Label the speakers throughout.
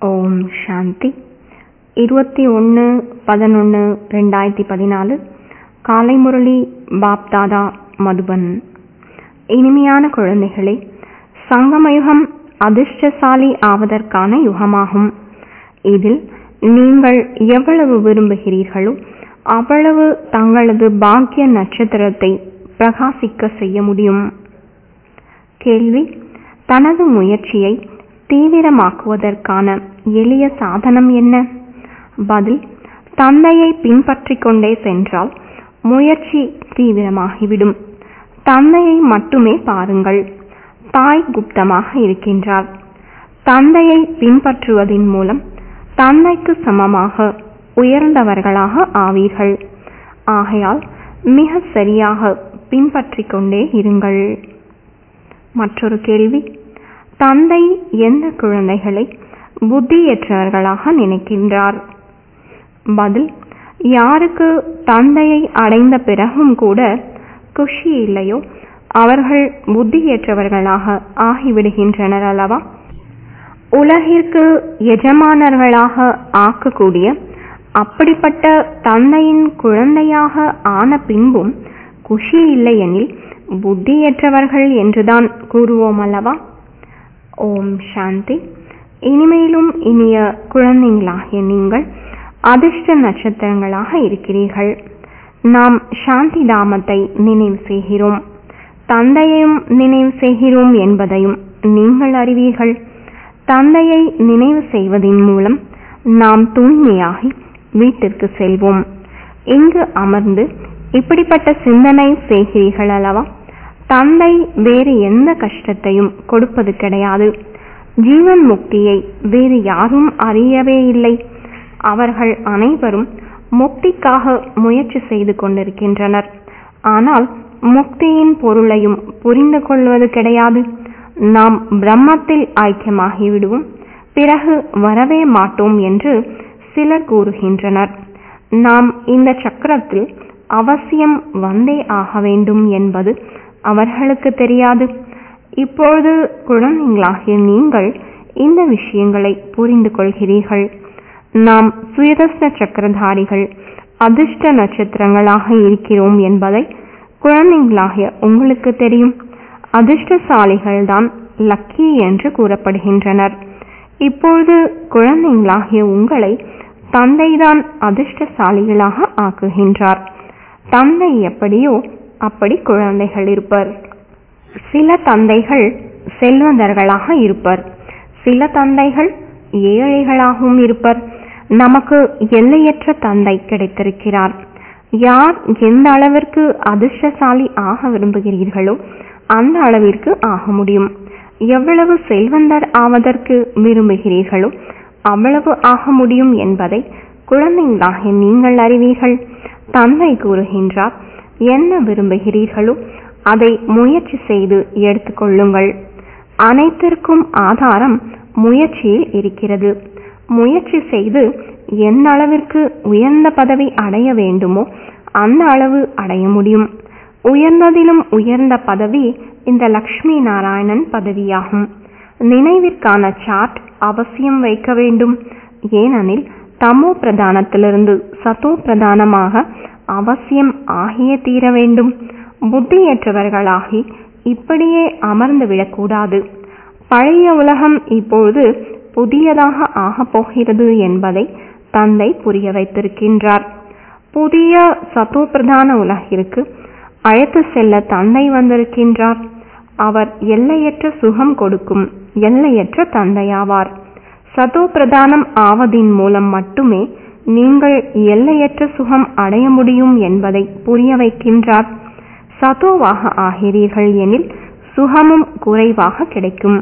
Speaker 1: ஓம் சாந்தி இருபத்தி ஒன்று பதினொன்று ரெண்டாயிரத்தி பதினாலு காலை முரளி பாப்தாதா மதுபன் இனிமையான குழந்தைகளே சங்கமயுகம் அதிர்ஷ்டசாலி ஆவதற்கான யுகமாகும் இதில் நீங்கள் எவ்வளவு விரும்புகிறீர்களோ அவ்வளவு தங்களது பாக்கிய நட்சத்திரத்தை பிரகாசிக்க செய்ய முடியும் கேள்வி தனது முயற்சியை தீவிரமாக்குவதற்கான எளிய சாதனம் என்ன பதில் தந்தையை பின்பற்றிக் கொண்டே சென்றால் முயற்சி தீவிரமாகிவிடும் தந்தையை மட்டுமே பாருங்கள் தாய் குப்தமாக இருக்கின்றார் தந்தையை பின்பற்றுவதின் மூலம் தந்தைக்கு சமமாக உயர்ந்தவர்களாக ஆவீர்கள் ஆகையால் மிக சரியாக பின்பற்றிக் கொண்டே இருங்கள் மற்றொரு கேள்வி தந்தை எந்த குழந்தைகளை புத்தியற்றவர்களாக நினைக்கின்றார் பதில் யாருக்கு தந்தையை அடைந்த பிறகும் கூட குஷி இல்லையோ அவர்கள் புத்தியற்றவர்களாக ஆகிவிடுகின்றனர் அல்லவா உலகிற்கு எஜமானர்களாக ஆக்கக்கூடிய அப்படிப்பட்ட தந்தையின் குழந்தையாக ஆன பின்பும் குஷி இல்லையெனில் புத்தியற்றவர்கள் என்றுதான் கூறுவோம் அல்லவா ஓம் சாந்தி இனிமேலும் இனிய குழந்தைங்களாகிய நீங்கள் அதிர்ஷ்ட நட்சத்திரங்களாக இருக்கிறீர்கள் நாம் சாந்தி தாமத்தை நினைவு செய்கிறோம் தந்தையையும் நினைவு செய்கிறோம் என்பதையும் நீங்கள் அறிவீர்கள் தந்தையை நினைவு செய்வதின் மூலம் நாம் தூய்மையாகி வீட்டிற்கு செல்வோம் இங்கு அமர்ந்து இப்படிப்பட்ட சிந்தனை செய்கிறீர்கள் அல்லவா தந்தை வேறு எந்த கஷ்டத்தையும் கொடுப்பது கிடையாது ஜீவன் முக்தியை வேறு யாரும் அறியவே இல்லை அவர்கள் அனைவரும் முக்திக்காக முயற்சி செய்து கொண்டிருக்கின்றனர் ஆனால் முக்தியின் பொருளையும் புரிந்து கொள்வது கிடையாது நாம் பிரம்மத்தில் ஐக்கியமாகி விடுவோம் பிறகு வரவே மாட்டோம் என்று சிலர் கூறுகின்றனர் நாம் இந்த சக்கரத்தில் அவசியம் வந்தே ஆக வேண்டும் என்பது அவர்களுக்கு தெரியாது இப்பொழுது குழந்தைங்களாகிய நீங்கள் இந்த விஷயங்களை புரிந்து கொள்கிறீர்கள் நாம் சுயதஸ்த சக்கரதாரிகள் அதிர்ஷ்ட நட்சத்திரங்களாக இருக்கிறோம் என்பதை குழந்தைங்களாகிய உங்களுக்கு தெரியும் அதிர்ஷ்டசாலிகள் தான் லக்கி என்று கூறப்படுகின்றனர் இப்பொழுது குழந்தைங்களாகிய உங்களை தந்தைதான் அதிர்ஷ்டசாலிகளாக ஆக்குகின்றார் தந்தை எப்படியோ அப்படி குழந்தைகள் இருப்பர் சில தந்தைகள் செல்வந்தர்களாக இருப்பர் சில தந்தைகள் ஏழைகளாகவும் இருப்பர் நமக்கு எல்லையற்ற தந்தை கிடைத்திருக்கிறார் யார் எந்த அளவிற்கு அதிர்ஷ்டசாலி ஆக விரும்புகிறீர்களோ அந்த அளவிற்கு ஆக முடியும் எவ்வளவு செல்வந்தர் ஆவதற்கு விரும்புகிறீர்களோ அவ்வளவு ஆக முடியும் என்பதை குழந்தைகளாகிய நீங்கள் அறிவீர்கள் தந்தை கூறுகின்றார் என்ன விரும்புகிறீர்களோ அதை முயற்சி செய்து எடுத்துக்கொள்ளுங்கள் அனைத்திற்கும் ஆதாரம் முயற்சியில் இருக்கிறது முயற்சி செய்து எந்த அளவிற்கு உயர்ந்த பதவி அடைய வேண்டுமோ அந்த அளவு அடைய முடியும் உயர்ந்ததிலும் உயர்ந்த பதவி இந்த லக்ஷ்மி நாராயணன் பதவியாகும் நினைவிற்கான சார்ட் அவசியம் வைக்க வேண்டும் ஏனெனில் தமோ பிரதானத்திலிருந்து சத்தோ பிரதானமாக அவசியம் ஆகிய தீர வேண்டும் புத்தியற்றவர்களாகி இப்படியே அமர்ந்து விடக்கூடாது பழைய உலகம் இப்பொழுது புதியதாக ஆகப் போகிறது என்பதை தந்தை புரிய வைத்திருக்கின்றார் புதிய சத்தோ பிரதான உலகிற்கு அழைத்து செல்ல தந்தை வந்திருக்கின்றார் அவர் எல்லையற்ற சுகம் கொடுக்கும் எல்லையற்ற தந்தையாவார் சதோ பிரதானம் ஆவதின் மூலம் மட்டுமே நீங்கள் எல்லையற்ற சுகம் அடைய முடியும் என்பதை புரிய வைக்கின்றார் சதோவாக ஆகிறீர்கள் எனில் சுகமும் குறைவாக கிடைக்கும்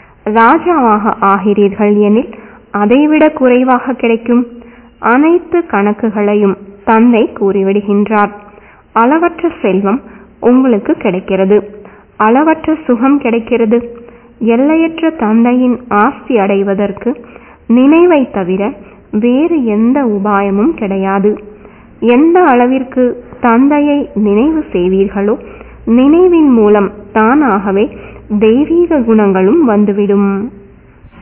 Speaker 1: ராஜாவாக ஆகிறீர்கள் எனில் அதைவிட குறைவாக கிடைக்கும் அனைத்து கணக்குகளையும் தந்தை கூறிவிடுகின்றார் அளவற்ற செல்வம் உங்களுக்கு கிடைக்கிறது அளவற்ற சுகம் கிடைக்கிறது எல்லையற்ற தந்தையின் ஆஸ்தி அடைவதற்கு நினைவை தவிர வேறு எந்த உபாயமும் கிடையாது எந்த அளவிற்கு தந்தையை நினைவு செய்வீர்களோ நினைவின் மூலம் தானாகவே தெய்வீக குணங்களும் வந்துவிடும்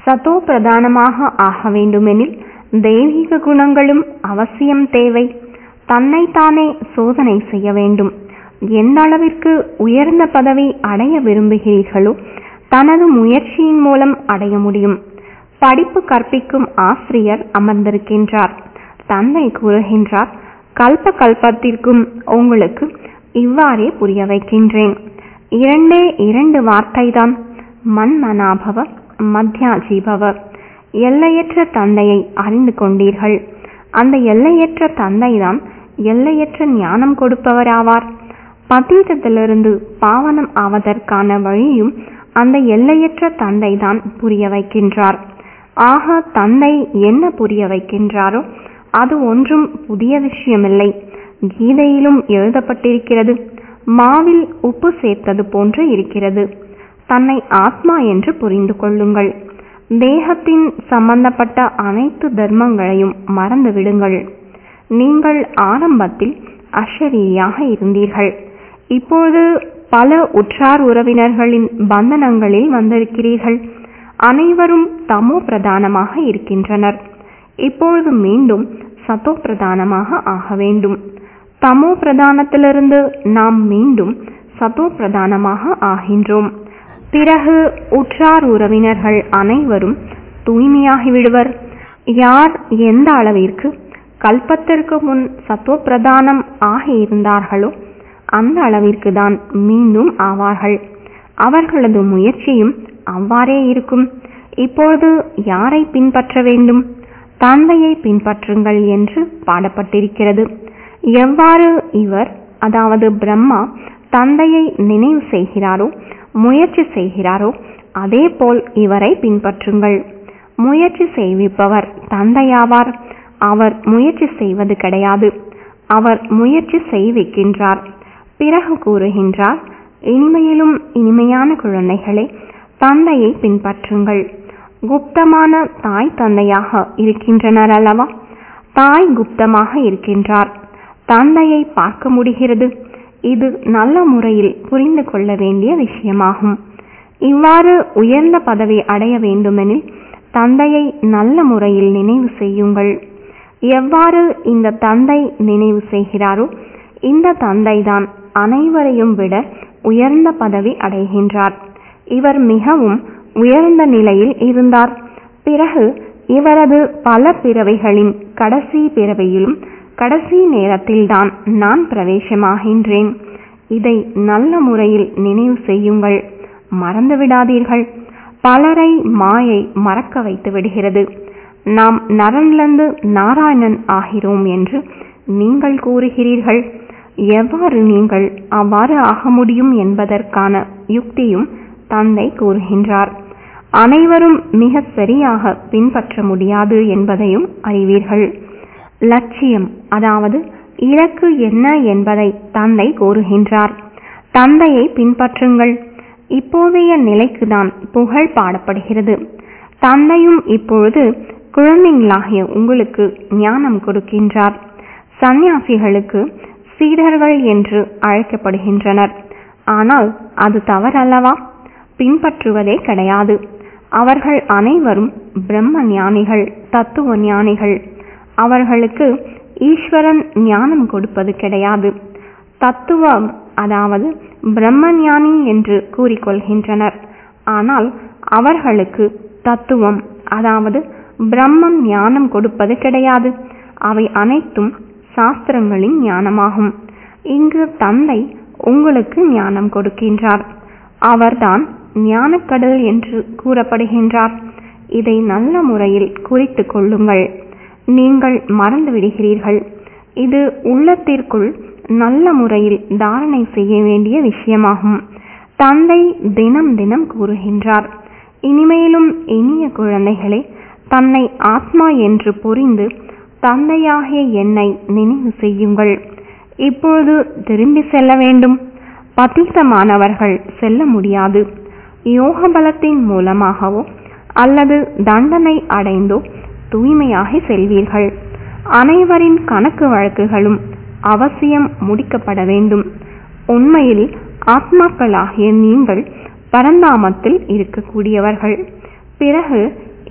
Speaker 1: சதோ பிரதானமாக ஆக வேண்டுமெனில் தெய்வீக குணங்களும் அவசியம் தேவை தன்னைத்தானே சோதனை செய்ய வேண்டும் எந்த அளவிற்கு உயர்ந்த பதவி அடைய விரும்புகிறீர்களோ தனது முயற்சியின் மூலம் அடைய முடியும் படிப்பு கற்பிக்கும் ஆசிரியர் அமர்ந்திருக்கின்றார் தந்தை கூறுகின்றார் கல்ப கல்பத்திற்கும் உங்களுக்கு இவ்வாறே புரிய வைக்கின்றேன் இரண்டே இரண்டு வார்த்தைதான் மன்மனாபவ மத்தியாஜீபவ எல்லையற்ற தந்தையை அறிந்து கொண்டீர்கள் அந்த எல்லையற்ற தந்தைதான் எல்லையற்ற ஞானம் கொடுப்பவராவார் பதீதத்திலிருந்து பாவனம் ஆவதற்கான வழியும் அந்த எல்லையற்ற தந்தைதான் புரிய வைக்கின்றார் ஆக தந்தை என்ன புரிய வைக்கின்றாரோ அது ஒன்றும் புதிய விஷயமில்லை கீதையிலும் எழுதப்பட்டிருக்கிறது மாவில் உப்பு சேர்த்தது போன்று இருக்கிறது தன்னை ஆத்மா என்று புரிந்து கொள்ளுங்கள் தேகத்தின் சம்பந்தப்பட்ட அனைத்து தர்மங்களையும் மறந்து விடுங்கள் நீங்கள் ஆரம்பத்தில் அஷரீரியாக இருந்தீர்கள் இப்போது பல உற்றார் உறவினர்களின் பந்தனங்களில் வந்திருக்கிறீர்கள் அனைவரும் தமோ பிரதானமாக இருக்கின்றனர் இப்பொழுது மீண்டும் சத்தோ பிரதானமாக ஆக வேண்டும் தமோ பிரதானத்திலிருந்து நாம் மீண்டும் சத்தோ பிரதானமாக ஆகின்றோம் பிறகு உற்றார் உறவினர்கள் அனைவரும் தூய்மையாகி விடுவர் யார் எந்த அளவிற்கு கல்பத்திற்கு முன் சத்துவ பிரதானம் ஆகியிருந்தார்களோ அந்த அளவிற்கு தான் மீண்டும் ஆவார்கள் அவர்களது முயற்சியும் அவ்வாறே இருக்கும் இப்பொழுது யாரை பின்பற்ற வேண்டும் தந்தையை பின்பற்றுங்கள் என்று பாடப்பட்டிருக்கிறது எவ்வாறு இவர் அதாவது பிரம்மா தந்தையை நினைவு செய்கிறாரோ முயற்சி செய்கிறாரோ அதே போல் இவரை பின்பற்றுங்கள் முயற்சி செய்விப்பவர் தந்தையாவார் அவர் முயற்சி செய்வது கிடையாது அவர் முயற்சி செய்விக்கின்றார் பிறகு கூறுகின்றார் இனிமையிலும் இனிமையான குழந்தைகளே தந்தையை பின்பற்றுங்கள் குப்தமான தாய் தந்தையாக இருக்கின்றனர் அல்லவா தாய் குப்தமாக இருக்கின்றார் தந்தையை பார்க்க முடிகிறது இது நல்ல முறையில் புரிந்து கொள்ள வேண்டிய விஷயமாகும் இவ்வாறு உயர்ந்த பதவி அடைய வேண்டுமெனில் தந்தையை நல்ல முறையில் நினைவு செய்யுங்கள் எவ்வாறு இந்த தந்தை நினைவு செய்கிறாரோ இந்த தந்தைதான் அனைவரையும் விட உயர்ந்த பதவி அடைகின்றார் இவர் மிகவும் உயர்ந்த நிலையில் இருந்தார் பிறகு இவரது பல பிறவைகளின் கடைசி பிறவையிலும் கடைசி நேரத்தில்தான் நான் பிரவேசமாகின்றேன் இதை நல்ல முறையில் நினைவு செய்யுங்கள் மறந்து விடாதீர்கள் பலரை மாயை மறக்க வைத்து விடுகிறது நாம் நரன்லந்து நாராயணன் ஆகிறோம் என்று நீங்கள் கூறுகிறீர்கள் எவ்வாறு நீங்கள் அவ்வாறு ஆக முடியும் என்பதற்கான யுக்தியும் தந்தை கூறுகின்றார் அனைவரும் மிக சரியாக பின்பற்ற முடியாது என்பதையும் அறிவீர்கள் லட்சியம் அதாவது இலக்கு என்ன என்பதை தந்தை கூறுகின்றார் தந்தையை பின்பற்றுங்கள் இப்போதைய நிலைக்குதான் புகழ் பாடப்படுகிறது தந்தையும் இப்பொழுது குழந்தைகளாகிய உங்களுக்கு ஞானம் கொடுக்கின்றார் சந்நியாசிகளுக்கு சீடர்கள் என்று அழைக்கப்படுகின்றனர் ஆனால் அது தவறல்லவா பின்பற்றுவதே கிடையாது அவர்கள் அனைவரும் பிரம்ம ஞானிகள் தத்துவ ஞானிகள் அவர்களுக்கு ஈஸ்வரன் ஞானம் கொடுப்பது கிடையாது தத்துவம் அதாவது பிரம்ம ஞானி என்று கூறிக்கொள்கின்றனர் ஆனால் அவர்களுக்கு தத்துவம் அதாவது பிரம்மம் ஞானம் கொடுப்பது கிடையாது அவை அனைத்தும் சாஸ்திரங்களின் ஞானமாகும் இங்கு தந்தை உங்களுக்கு ஞானம் கொடுக்கின்றார் அவர்தான் ஞானக்கடல் என்று கூறப்படுகின்றார் இதை நல்ல முறையில் குறித்து கொள்ளுங்கள் நீங்கள் மறந்து விடுகிறீர்கள் இது உள்ளத்திற்குள் நல்ல முறையில் தாரணை செய்ய வேண்டிய விஷயமாகும் தந்தை தினம் தினம் கூறுகின்றார் இனிமேலும் இனிய குழந்தைகளே தன்னை ஆத்மா என்று புரிந்து தந்தையாகிய என்னை நினைவு செய்யுங்கள் இப்பொழுது திரும்பி செல்ல வேண்டும் பதீதமானவர்கள் செல்ல முடியாது யோக பலத்தின் மூலமாகவோ அல்லது தண்டனை அடைந்தோ தூய்மையாகி செல்வீர்கள் அனைவரின் கணக்கு வழக்குகளும் அவசியம் முடிக்கப்பட வேண்டும் உண்மையில் ஆத்மாக்களாகிய நீங்கள் பரந்தாமத்தில் இருக்கக்கூடியவர்கள் பிறகு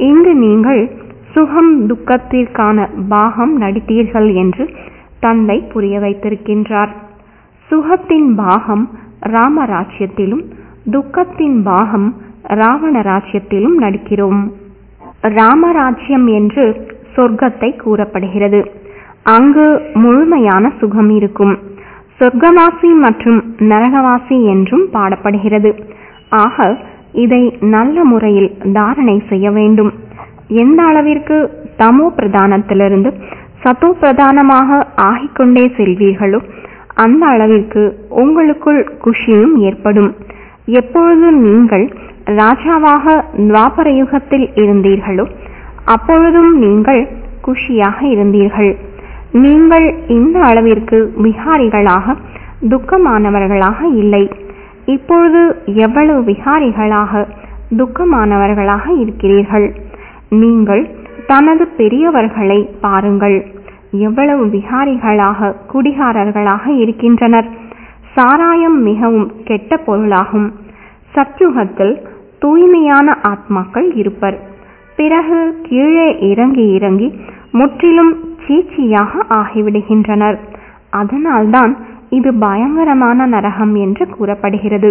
Speaker 1: இங்கு நீங்கள் சுகம் துக்கத்திற்கான பாகம் நடித்தீர்கள் என்று தந்தை புரிய வைத்திருக்கின்றார் சுகத்தின் பாகம் ராமராஜ்யத்திலும் துக்கத்தின் பாகம் ராவண ராஜ்யத்திலும் நடிக்கிறோம் ராமராஜ்யம் என்று சொர்க்கத்தை கூறப்படுகிறது அங்கு முழுமையான சுகம் இருக்கும் சொர்க்கவாசி மற்றும் நரகவாசி என்றும் பாடப்படுகிறது ஆக இதை நல்ல முறையில் தாரணை செய்ய வேண்டும் எந்த அளவிற்கு தமோ பிரதானத்திலிருந்து சத்தோ பிரதானமாக ஆகிக்கொண்டே செல்வீர்களோ அந்த அளவிற்கு உங்களுக்குள் குஷியும் ஏற்படும் எப்பொழுது நீங்கள் ராஜாவாக துவாபர யுகத்தில் இருந்தீர்களோ அப்பொழுதும் நீங்கள் குஷியாக இருந்தீர்கள் நீங்கள் இந்த அளவிற்கு விகாரிகளாக துக்கமானவர்களாக இல்லை இப்பொழுது எவ்வளவு விகாரிகளாக துக்கமானவர்களாக இருக்கிறீர்கள் நீங்கள் தனது பெரியவர்களை பாருங்கள் எவ்வளவு விகாரிகளாக குடிகாரர்களாக இருக்கின்றனர் சாராயம் மிகவும் கெட்ட பொருளாகும் சத்யுகத்தில் தூய்மையான ஆத்மாக்கள் இருப்பர் பிறகு கீழே இறங்கி இறங்கி முற்றிலும் சீச்சியாக ஆகிவிடுகின்றனர் அதனால்தான் இது பயங்கரமான நரகம் என்று கூறப்படுகிறது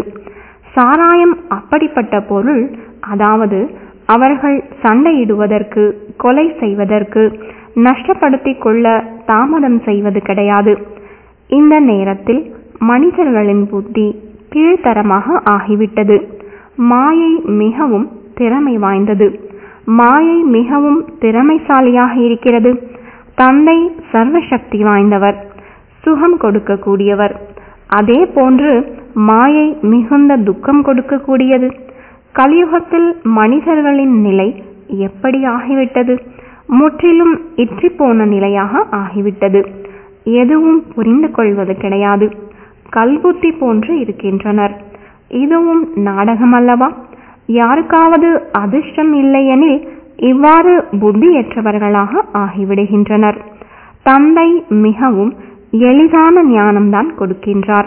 Speaker 1: சாராயம் அப்படிப்பட்ட பொருள் அதாவது அவர்கள் சண்டையிடுவதற்கு கொலை செய்வதற்கு நஷ்டப்படுத்திக் கொள்ள தாமதம் செய்வது கிடையாது இந்த நேரத்தில் மனிதர்களின் புத்தி கீழ்த்தரமாக ஆகிவிட்டது மாயை மிகவும் திறமை வாய்ந்தது மாயை மிகவும் திறமைசாலியாக இருக்கிறது தந்தை சர்வசக்தி வாய்ந்தவர் சுகம் கொடுக்கக்கூடியவர் அதே போன்று மாயை மிகுந்த துக்கம் கொடுக்கக்கூடியது கலியுகத்தில் மனிதர்களின் நிலை எப்படி ஆகிவிட்டது முற்றிலும் இற்றிப்போன நிலையாக ஆகிவிட்டது எதுவும் புரிந்து கொள்வது கிடையாது கல்புத்தி போன்று இருக்கின்றனர் இதுவும் நாடகம் அல்லவா யாருக்காவது அதிர்ஷ்டம் இல்லையெனில் இவ்வாறு புத்தியற்றவர்களாக ஆகிவிடுகின்றனர் தந்தை மிகவும் எளிதான ஞானம்தான் கொடுக்கின்றார்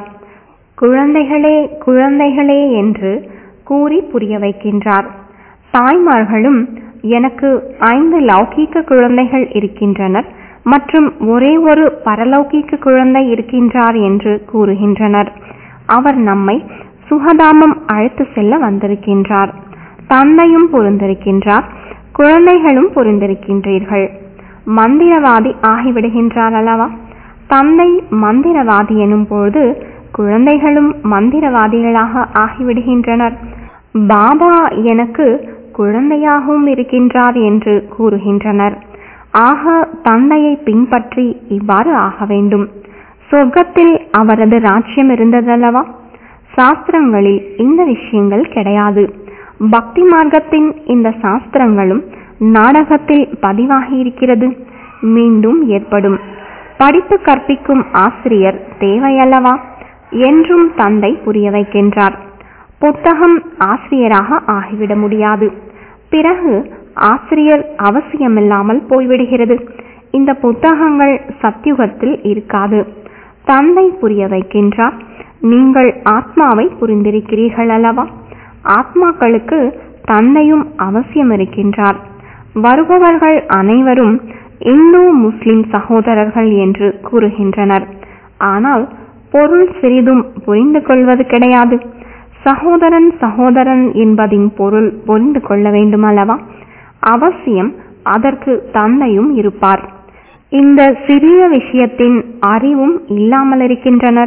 Speaker 1: குழந்தைகளே குழந்தைகளே என்று கூறி புரிய வைக்கின்றார் தாய்மார்களும் எனக்கு ஐந்து லௌகீக குழந்தைகள் இருக்கின்றனர் மற்றும் ஒரே ஒரு பரலௌகீக குழந்தை இருக்கின்றார் என்று கூறுகின்றனர் அவர் நம்மை சுகதாமம் அழைத்து செல்ல வந்திருக்கின்றார் தந்தையும் புரிந்திருக்கின்றார் குழந்தைகளும் புரிந்திருக்கின்றீர்கள் மந்திரவாதி ஆகிவிடுகின்றார் அல்லவா தந்தை மந்திரவாதி எனும் பொழுது குழந்தைகளும் மந்திரவாதிகளாக ஆகிவிடுகின்றனர் பாபா எனக்கு குழந்தையாகவும் இருக்கின்றார் என்று கூறுகின்றனர் ஆக தந்தையை பின்பற்றி இவ்வாறு ஆக வேண்டும் சொர்க்கத்தில் அவரது ராஜ்யம் இருந்ததல்லவா சாஸ்திரங்களில் இந்த விஷயங்கள் கிடையாது பக்தி மார்க்கத்தின் இந்த சாஸ்திரங்களும் நாடகத்தில் பதிவாகி இருக்கிறது மீண்டும் ஏற்படும் படித்து கற்பிக்கும் ஆசிரியர் தேவையல்லவா என்றும் தந்தை புரிய வைக்கின்றார் புத்தகம் ஆசிரியராக ஆகிவிட முடியாது பிறகு ஆசிரியர் அவசியமில்லாமல் போய்விடுகிறது இந்த புத்தகங்கள் சத்தியுகத்தில் இருக்காது தந்தை புரிய வைக்கின்றார் நீங்கள் ஆத்மாவை புரிந்திருக்கிறீர்கள் அல்லவா ஆத்மாக்களுக்கு தந்தையும் அவசியம் இருக்கின்றார் வருபவர்கள் அனைவரும் இந்து முஸ்லிம் சகோதரர்கள் என்று கூறுகின்றனர் ஆனால் பொருள் சிறிதும் புரிந்து கொள்வது கிடையாது சகோதரன் சகோதரன் என்பதின் பொருள் புரிந்து கொள்ள வேண்டும் அல்லவா அவசியம் அதற்கு தந்தையும் இருப்பார் இந்த சிறிய விஷயத்தின் அறிவும் இல்லாமல் இருக்கின்றனர்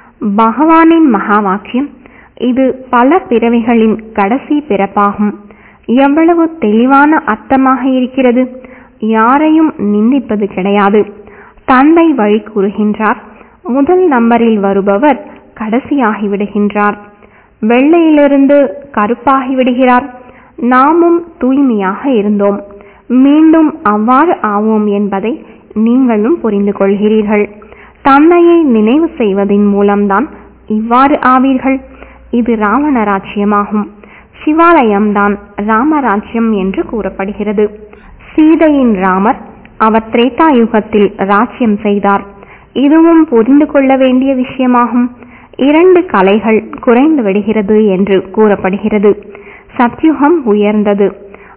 Speaker 1: பகவானின் மகா வாக்கியம் இது பல பிறவிகளின் கடைசி பிறப்பாகும் எவ்வளவு தெளிவான அர்த்தமாக இருக்கிறது யாரையும் நிந்திப்பது கிடையாது தந்தை வழி கூறுகின்றார் முதல் நம்பரில் வருபவர் கடைசியாகி விடுகின்றார் வெள்ளையிலிருந்து கருப்பாகி விடுகிறார் நாமும் தூய்மையாக இருந்தோம் மீண்டும் அவ்வாறு ஆவோம் என்பதை நீங்களும் புரிந்து கொள்கிறீர்கள் தந்தையை நினைவு செய்வதன் மூலம்தான் இவ்வாறு ஆவீர்கள் இது ராவண ராஜ்யமாகும் சிவாலயம்தான் ராமராஜ்யம் என்று கூறப்படுகிறது சீதையின் ராமர் அவர் திரேதா யுகத்தில் ராஜ்யம் செய்தார் இதுவும் புரிந்து கொள்ள வேண்டிய விஷயமாகும் இரண்டு கலைகள் குறைந்து விடுகிறது என்று கூறப்படுகிறது சத்யுகம் உயர்ந்தது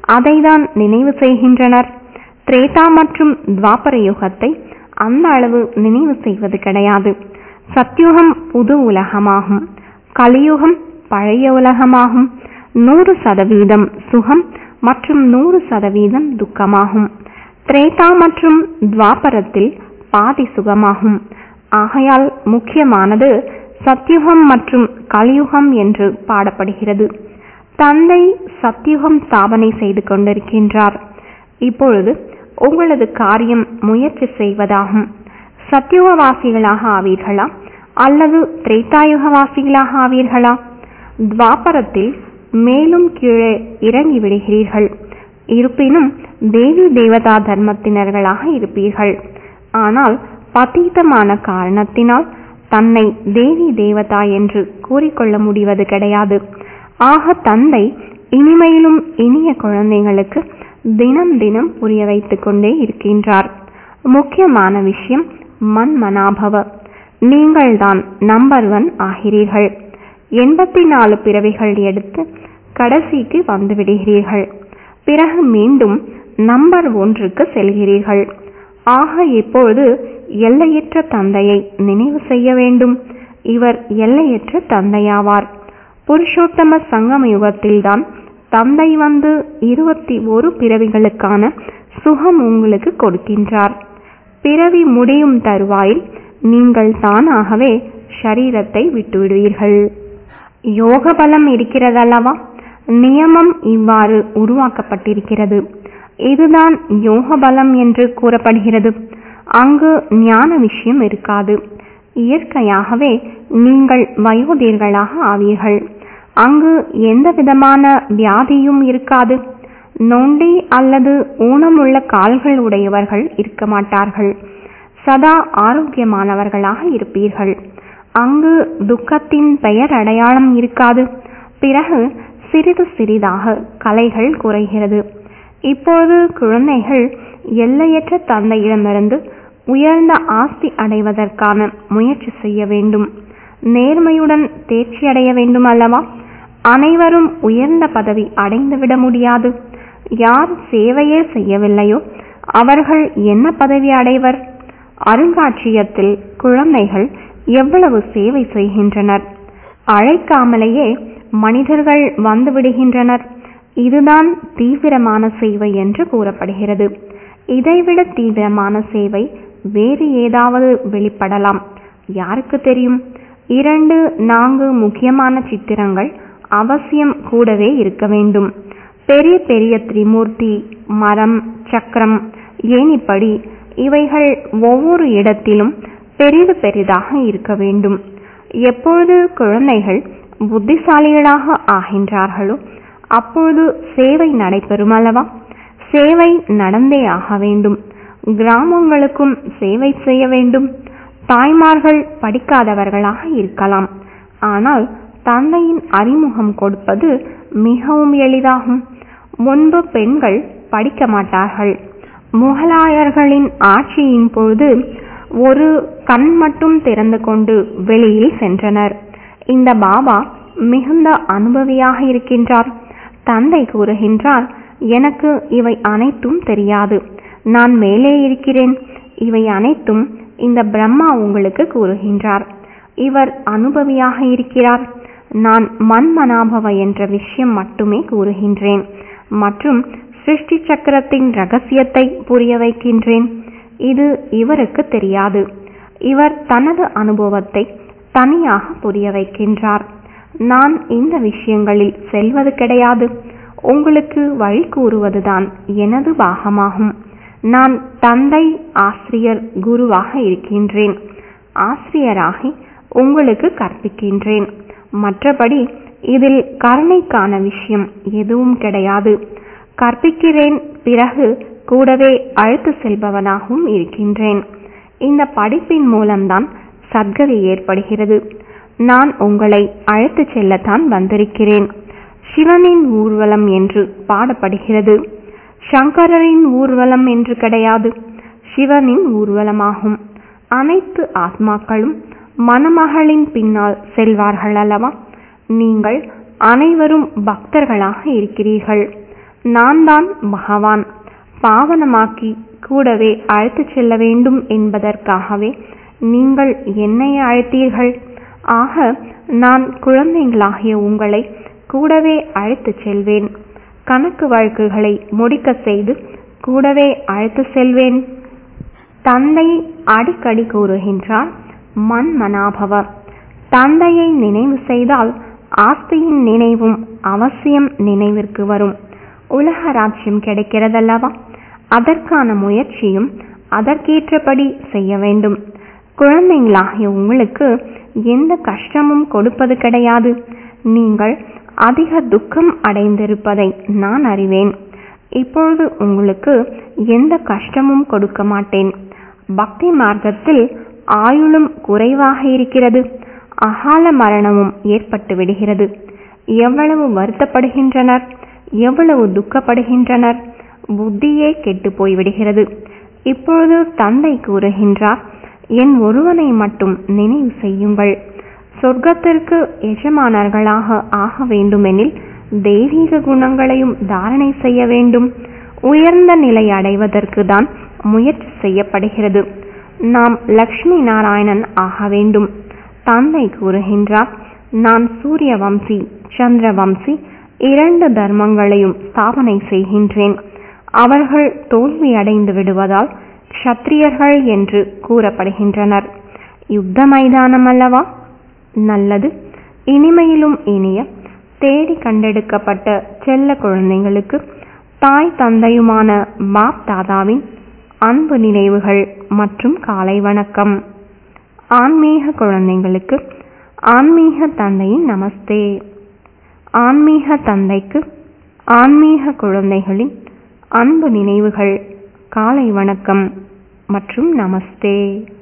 Speaker 1: அதைதான் நினைவு செய்கின்றனர் திரேதா மற்றும் துவாபர யுகத்தை அந்த அளவு நினைவு செய்வது கிடையாது சத்யுகம் புது உலகமாகும் கலியுகம் பழைய உலகமாகும் நூறு சதவீதம் சுகம் மற்றும் நூறு சதவீதம் துக்கமாகும் திரேதா மற்றும் துவாபரத்தில் பாதி சுகமாகும் ஆகையால் முக்கியமானது சத்யுகம் மற்றும் கலியுகம் என்று பாடப்படுகிறது தந்தை சத்யுகம் ஸ்தாபனை செய்து கொண்டிருக்கின்றார் இப்பொழுது உங்களது காரியம் முயற்சி செய்வதாகும் சத்யுகவாசிகளாக ஆவீர்களா அல்லது திரேதாயுகவாசிகளாக ஆவீர்களா துவாபரத்தில் மேலும் கீழே இறங்கி விடுகிறீர்கள் இருப்பினும் தேவி தேவதா தர்மத்தினர்களாக இருப்பீர்கள் ஆனால் பதீதமான காரணத்தினால் தன்னை தேவி தேவதா என்று கூறிக்கொள்ள முடிவது கிடையாது ஆக தந்தை இனிமையிலும் இனிய குழந்தைகளுக்கு தினம் தினம் புரிய வைத்துக் கொண்டே இருக்கின்றார் முக்கியமான விஷயம் மன் மனாபவ நீங்கள்தான் நம்பர் ஒன் ஆகிறீர்கள் எண்பத்தி நாலு பிறவிகள் எடுத்து கடைசிக்கு வந்து விடுகிறீர்கள் பிறகு மீண்டும் நம்பர் ஒன்றுக்கு செல்கிறீர்கள் ஆக இப்பொழுது எல்லையற்ற தந்தையை நினைவு செய்ய வேண்டும் இவர் எல்லையற்ற தந்தையாவார் புருஷோத்தம சங்கம யுகத்தில்தான் தந்தை வந்து இருபத்தி ஒரு பிறவிகளுக்கான சுகம் உங்களுக்கு கொடுக்கின்றார் பிறவி முடியும் தருவாயில் நீங்கள் தானாகவே ஷரீரத்தை விட்டுவிடுவீர்கள் யோக பலம் இருக்கிறதல்லவா நியமம் இவ்வாறு உருவாக்கப்பட்டிருக்கிறது இதுதான் யோக பலம் என்று கூறப்படுகிறது அங்கு ஞான விஷயம் இருக்காது இயற்கையாகவே நீங்கள் வயோதிகர்களாக ஆவீர்கள் அங்கு எந்த விதமான வியாதியும் இருக்காது நொண்டி அல்லது ஊனமுள்ள கால்கள் உடையவர்கள் இருக்க மாட்டார்கள் சதா ஆரோக்கியமானவர்களாக இருப்பீர்கள் அங்கு துக்கத்தின் பெயர் அடையாளம் இருக்காது பிறகு சிறிது சிறிதாக கலைகள் குறைகிறது இப்போது குழந்தைகள் எல்லையற்ற தந்தையிடமிருந்து உயர்ந்த ஆஸ்தி அடைவதற்கான முயற்சி செய்ய வேண்டும் நேர்மையுடன் தேர்ச்சி அடைய வேண்டும் அல்லவா அனைவரும் உயர்ந்த பதவி அடைந்துவிட முடியாது யார் சேவையே செய்யவில்லையோ அவர்கள் என்ன பதவி அடைவர் அருங்காட்சியகத்தில் குழந்தைகள் எவ்வளவு சேவை செய்கின்றனர் அழைக்காமலேயே மனிதர்கள் வந்து விடுகின்றனர் இதுதான் தீவிரமான சேவை என்று கூறப்படுகிறது இதைவிட தீவிரமான சேவை வேறு ஏதாவது வெளிப்படலாம் யாருக்கு தெரியும் இரண்டு நான்கு முக்கியமான சித்திரங்கள் அவசியம் கூடவே இருக்க வேண்டும் பெரிய பெரிய திரிமூர்த்தி மரம் சக்கரம் ஏனிப்படி இவைகள் ஒவ்வொரு இடத்திலும் பெரிது பெரிதாக இருக்க வேண்டும் எப்பொழுது குழந்தைகள் புத்திசாலிகளாக ஆகின்றார்களோ அப்பொழுது சேவை நடைபெறும் அல்லவா சேவை நடந்தே ஆக வேண்டும் கிராமங்களுக்கும் சேவை செய்ய வேண்டும் தாய்மார்கள் படிக்காதவர்களாக இருக்கலாம் ஆனால் தந்தையின் அறிமுகம் கொடுப்பது மிகவும் எளிதாகும் முன்பு பெண்கள் படிக்க மாட்டார்கள் முகலாயர்களின் ஆட்சியின் பொழுது ஒரு கண் மட்டும் திறந்து கொண்டு வெளியில் சென்றனர் இந்த பாபா மிகுந்த அனுபவியாக இருக்கின்றார் தந்தை கூறுகின்றார் எனக்கு இவை அனைத்தும் தெரியாது நான் மேலே இருக்கிறேன் இவை அனைத்தும் இந்த பிரம்மா உங்களுக்கு கூறுகின்றார் இவர் அனுபவியாக இருக்கிறார் நான் மன்மனாபவ என்ற விஷயம் மட்டுமே கூறுகின்றேன் மற்றும் சிருஷ்டி சக்கரத்தின் ரகசியத்தை புரிய வைக்கின்றேன் இது இவருக்கு தெரியாது இவர் தனது அனுபவத்தை தனியாக புரிய வைக்கின்றார் நான் இந்த விஷயங்களில் செல்வது கிடையாது உங்களுக்கு வழி கூறுவதுதான் எனது பாகமாகும் நான் தந்தை ஆசிரியர் குருவாக இருக்கின்றேன் ஆசிரியராகி உங்களுக்கு கற்பிக்கின்றேன் மற்றபடி இதில் கருணைக்கான விஷயம் எதுவும் கிடையாது கற்பிக்கிறேன் பிறகு கூடவே அழைத்து செல்பவனாகவும் இருக்கின்றேன் இந்த படிப்பின் மூலம்தான் சத்கதி ஏற்படுகிறது நான் உங்களை அழைத்து செல்லத்தான் வந்திருக்கிறேன் சிவனின் ஊர்வலம் என்று பாடப்படுகிறது சங்கரரின் ஊர்வலம் என்று கிடையாது சிவனின் ஊர்வலமாகும் அனைத்து ஆத்மாக்களும் மணமகளின் பின்னால் செல்வார்கள் அல்லவா நீங்கள் அனைவரும் பக்தர்களாக இருக்கிறீர்கள் நான் தான் பகவான் பாவனமாக்கி கூடவே அழைத்துச் செல்ல வேண்டும் என்பதற்காகவே நீங்கள் என்னை அழைத்தீர்கள் ஆக நான் குழந்தைகளாகிய உங்களை கூடவே அழைத்துச் செல்வேன் கணக்கு வழக்குகளை முடிக்க செய்து கூடவே அழைத்து செல்வேன் தந்தை அடிக்கடி கூறுகின்றார் மன்மனாபவ தந்தையை நினைவு செய்தால் ஆஸ்தியின் நினைவும் அவசியம் நினைவிற்கு வரும் உலக ராஜ்யம் கிடைக்கிறதல்லவா அதற்கான முயற்சியும் அதற்கேற்றபடி செய்ய வேண்டும் குழந்தைங்களாகிய உங்களுக்கு எந்த கஷ்டமும் கொடுப்பது கிடையாது நீங்கள் அதிக துக்கம் அடைந்திருப்பதை நான் அறிவேன் இப்பொழுது உங்களுக்கு எந்த கஷ்டமும் கொடுக்க மாட்டேன் பக்தி மார்க்கத்தில் ஆயுளும் குறைவாக இருக்கிறது அகால மரணமும் ஏற்பட்டு விடுகிறது எவ்வளவு வருத்தப்படுகின்றனர் எவ்வளவு துக்கப்படுகின்றனர் புத்தியே கெட்டு போய்விடுகிறது இப்பொழுது தந்தை கூறுகின்றார் என் ஒருவனை மட்டும் நினைவு செய்யுங்கள் சொர்க்கத்திற்கு எஜமானர்களாக ஆக வேண்டுமெனில் தெய்வீக குணங்களையும் தாரணை செய்ய வேண்டும் உயர்ந்த நிலை அடைவதற்கு தான் முயற்சி செய்யப்படுகிறது நாம் லக்ஷ்மி நாராயணன் ஆக வேண்டும் தந்தை கூறுகின்றார் நான் சூரிய வம்சி சந்திர வம்சி இரண்டு தர்மங்களையும் ஸ்தாபனை செய்கின்றேன் அவர்கள் தோல்வி அடைந்து விடுவதால் க்ஷத்ரியர்கள் என்று கூறப்படுகின்றனர் யுத்த மைதானம் அல்லவா நல்லது இனிமையிலும் இனிய தேடி கண்டெடுக்கப்பட்ட செல்ல குழந்தைகளுக்கு தாய் தந்தையுமான பாப் தாதாவின் அன்பு நினைவுகள் மற்றும் காலை வணக்கம் ஆன்மீக குழந்தைகளுக்கு ஆன்மீக தந்தையின் நமஸ்தே ஆன்மீக தந்தைக்கு ஆன்மீக குழந்தைகளின் அன்பு நினைவுகள் காலை வணக்கம் மற்றும் நமஸ்தே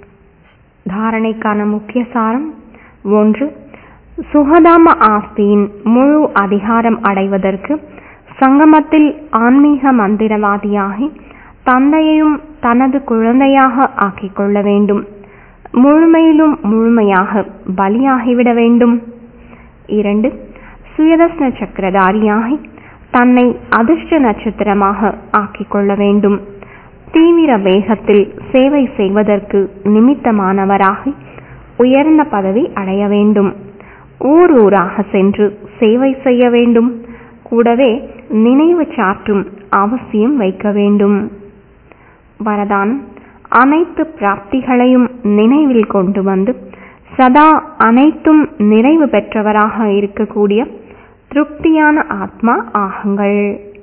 Speaker 1: தாரணைக்கான முக்கிய சாரம் ஒன்று சுகதாம ஆஸ்தியின் முழு அதிகாரம் அடைவதற்கு சங்கமத்தில் ஆன்மீக மந்திரவாதியாகி தந்தையையும் தனது குழந்தையாக ஆக்கிக் கொள்ள வேண்டும் முழுமையிலும் முழுமையாக பலியாகிவிட வேண்டும் இரண்டு சுயதஸ்ன சக்கரதாரியாகி தன்னை அதிர்ஷ்ட நட்சத்திரமாக ஆக்கிக் கொள்ள வேண்டும் தீவிர வேகத்தில் சேவை செய்வதற்கு நிமித்தமானவராகி உயர்ந்த பதவி அடைய வேண்டும் ஊர் ஊராக சென்று சேவை செய்ய வேண்டும் கூடவே நினைவு சாற்றும் அவசியம் வைக்க வேண்டும் வரதானம் அனைத்து பிராப்திகளையும் நினைவில் கொண்டு வந்து சதா அனைத்தும் நிறைவு பெற்றவராக இருக்கக்கூடிய திருப்தியான ஆத்மா ஆகுங்கள்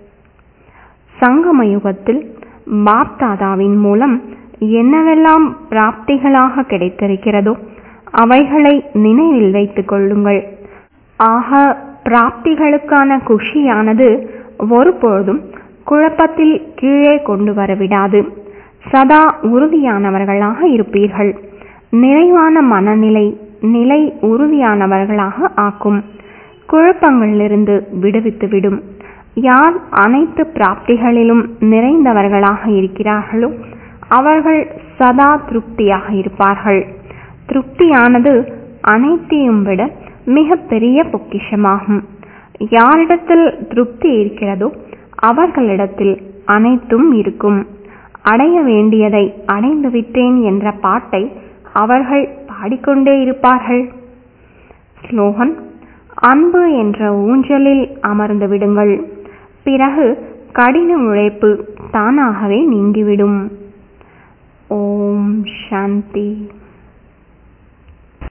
Speaker 1: சங்கம யுகத்தில் பாப்தாதாவின் மூலம் என்னவெல்லாம் பிராப்திகளாக கிடைத்திருக்கிறதோ அவைகளை நினைவில் வைத்துக் கொள்ளுங்கள் ஆக பிராப்திகளுக்கான குஷியானது ஒருபொழுதும் குழப்பத்தில் கீழே கொண்டு வரவிடாது சதா உறுதியானவர்களாக இருப்பீர்கள் நிறைவான மனநிலை நிலை உறுதியானவர்களாக ஆக்கும் குழப்பங்களிலிருந்து விடுவித்துவிடும் யார் அனைத்து பிராப்திகளிலும் நிறைந்தவர்களாக இருக்கிறார்களோ அவர்கள் சதா திருப்தியாக இருப்பார்கள் திருப்தியானது அனைத்தையும் விட மிக பெரிய பொக்கிஷமாகும் யாரிடத்தில் திருப்தி இருக்கிறதோ அவர்களிடத்தில் அனைத்தும் இருக்கும் அடைய வேண்டியதை அடைந்து விட்டேன் என்ற பாட்டை அவர்கள் பாடிக்கொண்டே இருப்பார்கள் ஸ்லோகன் அன்பு என்ற ஊஞ்சலில் அமர்ந்து விடுங்கள் பிறகு கடின உழைப்பு தானாகவே நீங்கிவிடும் ஓம் சாந்தி